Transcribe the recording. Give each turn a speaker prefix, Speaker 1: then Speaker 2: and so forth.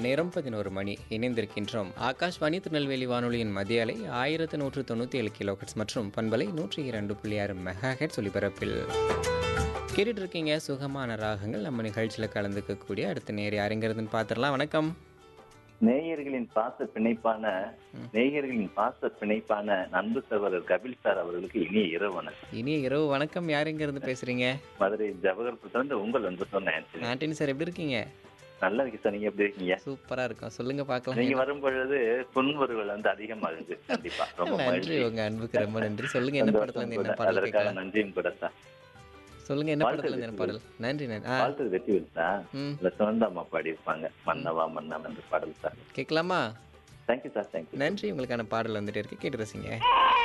Speaker 1: நேரம் பதினோரு மணி இணைந்திருக்கின்றோம் ஆகாஷ்வாணி திருநெல்வேலி வானொலியின் மத்திய அலை ஆயிரத்து நூற்று தொண்ணூற்றி ஏழு கிலோஹெட்ஸ் மற்றும் பண்பலை நூற்றி இரண்டு புள்ளி ஆறு மெகா ஹெட்ஸ் ஒலிபரப்பில் கேட்டுட்டு இருக்கீங்க சுகமான ராகங்கள் நம்ம நிகழ்ச்சியில் கலந்துக்கக்கூடிய அடுத்த நேர் யாருங்கிறதுன்னு பார்த்துடலாம் வணக்கம்
Speaker 2: நேயர்களின் பாச பிணைப்பான நேயர்களின் பாச பிணைப்பான அன்பு சகோதரர் கபில் சார் அவர்களுக்கு இனிய இரவு வணக்கம்
Speaker 1: இனிய இரவு வணக்கம் யாருங்கிறது பேசுறீங்க
Speaker 2: மதுரை ஜவஹர்புரத்துல உங்கள் அன்பு சொன்னேன்
Speaker 1: ஆண்டனி சார் எப்படி இருக்கீங்க
Speaker 2: நல்லா இருக்கு சார் நீங்க எப்படி இருக்கீங்க
Speaker 1: சூப்பரா இருக்கும் சொல்லுங்க பார்க்கலாம்
Speaker 2: நீங்க வரும் பொழுது புன்முறுவல் வந்து அதிகமாகுது கண்டிப்பா ரொம்ப
Speaker 1: நன்றி
Speaker 2: மகிழ்ச்சி
Speaker 1: உங்க அன்புக்கு ரொம்ப நன்றி சொல்லுங்க என்ன படத்துல இருந்து என்ன
Speaker 2: சந்தோஷம் கூட.
Speaker 1: பாடல்
Speaker 2: அதற்காக
Speaker 1: கேட்கலாம்
Speaker 2: நன்றியும் கூட சார்
Speaker 1: சொல்லுங்க என்ன
Speaker 2: வாழ்த்து
Speaker 1: படத்துல இருந்து என்ன பாடல் நன்றி நன்றி ஆ
Speaker 2: வாழ்த்து வெற்றி விழுத்தா
Speaker 1: ம்
Speaker 2: இல்ல சுனந்தாம்மா பாடியிருப்பாங்க மன்னவா மன்னவன் என்ற பாடல் சார்
Speaker 1: கேட்கலாமா
Speaker 2: தேங்க்யூ சார் தேங்க்யூ
Speaker 1: நன்றி உங்களுக்கான பாடல் வந்துட்டு இருக்கு கேட்டு ரசிங்க